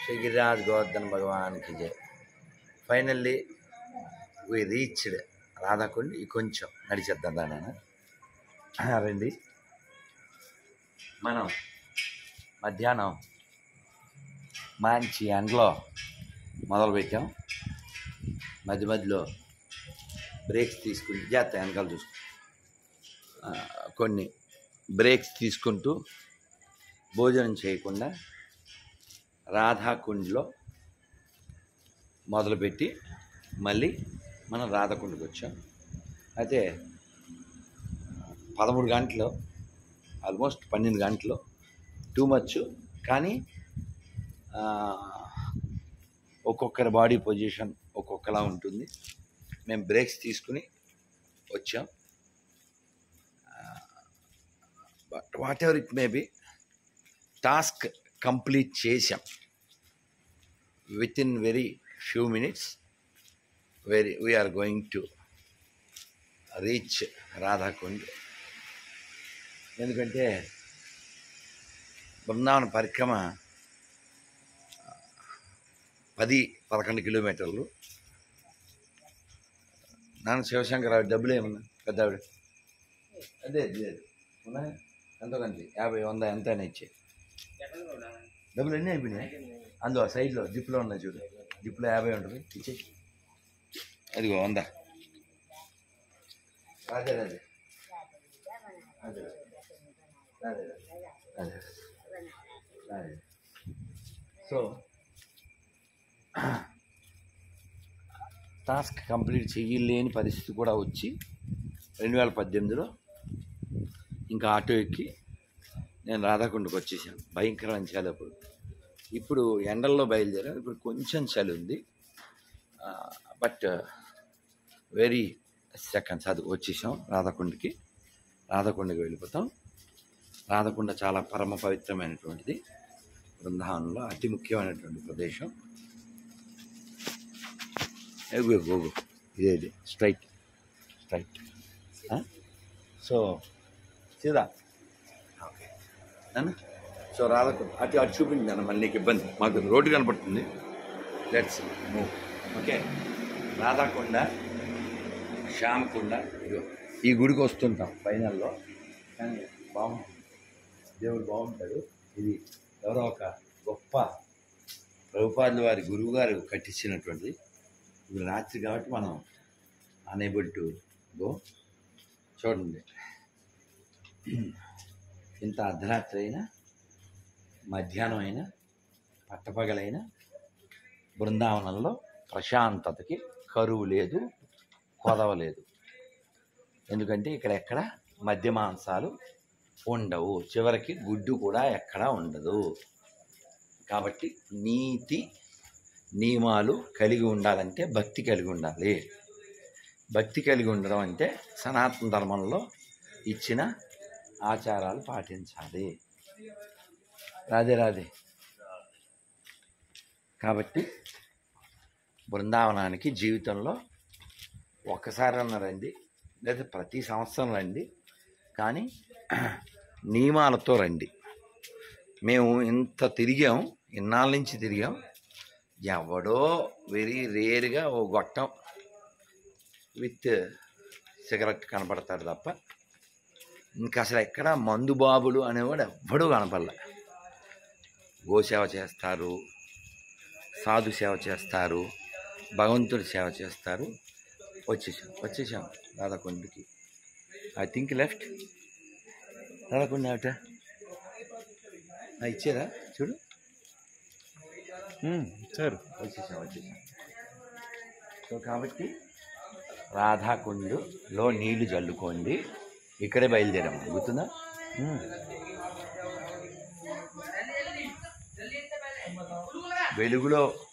శ్రీ గిరిరాజ్ గోవర్ధన్ భగవాన్కి జై finally we reached రాధాకుండి ఈ కొంచెం నడిచేద్దాం దాని రండి మనం మధ్యాహ్నం మంచి ఎండలో మొదలుపెట్టాం మధ్య మధ్యలో బ్రేక్స్ తీసుకుని జాగ్రత్త వెనకాల చూసుకు ఆ, కొన్ని బ్రేక్స్ తీసుకుంటూ భోజనం చేయకుండా రాధాకుండ్లో మొదలుపెట్టి మళ్ళీ మనం రాధాకుండకి వచ్చాం అయితే పదమూడు గంటలు ఆల్మోస్ట్ పన్నెండు గంటలు టూ మచ్ కానీ ఆ, ఒక్కొక్కరి బాడీ పొజిషన్ ఒక్కొక్కలా ఉంటుంది మేము బ్రేక్స్ తీసుకుని వచ్చాం but whatever it may be task complete చేసాం with in very few minutes very we are going to reach Radhakund ఎందుకంటే బృందావన పరిక్రమ పది పదకొండు కిలోమీటర్లు నాన్న శివశంకరరావు డబ్బులు ఏమన్నా పెద్ద ఆవిడ అదే అదే ఉన్నాయా ఎంతో కంది యాభై వంద ఎంత అని ఇచ్చే డబ్బులు ఎన్ని అయిపోయినాయి అందులో సైడ్లో జిప్లో ఉన్నాయి చూడు జిప్లో యాభై ఉంటుంది ఇచ్చే అదిగో వంద అదే అదే అదే అదే అదే అదే సో టాస్క్ కంప్లీట్ చేయలేని పరిస్థితి కూడా వచ్చి రెండు వేల పద్దెనిమిదిలో ఇంకా ఆటో ఎక్కి నేను రాధాకుండకు వచ్చేసాను భయంకరమైన చలి అప్పుడు ఇప్పుడు ఎండల్లో బయలుదేరాను ఇప్పుడు కొంచెం చలి ఉంది బట్ వెరీ సెకండ్స్ అది వచ్చేసాం రాధాకుండకి రాధాకుండకి వెళ్ళిపోతాం రాధాకుండ చాలా పరమ పవిత్రమైనటువంటిది బృందావనంలో అతి ముఖ్యమైనటువంటి ప్రదేశం ఎగు ఎగు ఎగు ఇదే ఇది స్ట్రైట్ స్ట్రైట్ సో సీదా ఓకే నాన్న సో రాధకు అటు అటు చూపింది నాన్న మళ్ళీ నీకు ఇబ్బంది మాకు రోడ్డు కనపడుతుంది let's move okay Radhakonda Shyamakonda ఇదిగో ఈ గుడికి వస్తుంటాం ఫైనల్లో కానీ బాగుంటుంది దేవుడు బాగుంటాడు ఇది ఎవరో ఒక గొప్ప ప్రభుపాదుల వారి గురువు గారు కట్టించినటువంటిది ఇది రాత్రి కాబట్టి మనం అనేబుల్ టు గో చూడండి ఇంత అర్ధరాత్రి అయినా మధ్యాహ్నం అయినా పట్టపగలైన బృందావనంలో ప్రశాంతతకి కరువు లేదు కొదవ లేదు ఎందుకంటే ఇక్కడ ఎక్కడ మద్య మాంసాలు ఉండవు చివరికి గుడ్డు కూడా ఎక్కడా ఉండదు కాబట్టి నీతి నియమాలు కలిగి ఉండాలంటే భక్తి కలిగి ఉండాలి భక్తి కలిగి ఉండడం అంటే సనాతన ధర్మంలో ఇచ్చిన ఆచారాలు పాటించాలి రాధే రాధే కాబట్టి బృందావనానికి జీవితంలో ఒక్కసారన్నా రండి లేదా ప్రతి సంవత్సరం రండి కానీ నియమాలతో రండి మేము ఇంత తిరిగాం ఇన్నాళ్ళ నుంచి తిరిగాం ఎవడో వెరీ రేర్గా ఓ గొట్టం విత్ సిగరెట్ కనపడతాడు తప్ప ఇంకా అసలు ఎక్కడ మందు బాబులు అనేవాడు ఎవ్వడూ కనపడలే గోసేవ చేస్తారు సాధు సేవ చేస్తారు భగవంతుడి సేవ చేస్తారు వచ్చేసాం వచ్చేసాం రాధాకొండకి ఐ థింక్ లెఫ్ట్ రాధాకొండ ఆవిట ఇచ్చారా చూడు సార్ వచ్చేసాం వచ్చేసాం సో కాబట్టి రాధాకుండులో నీళ్లు జల్లుకోండి ఇక్కడే బయలుదేరాం గుర్తుందా వెలుగులో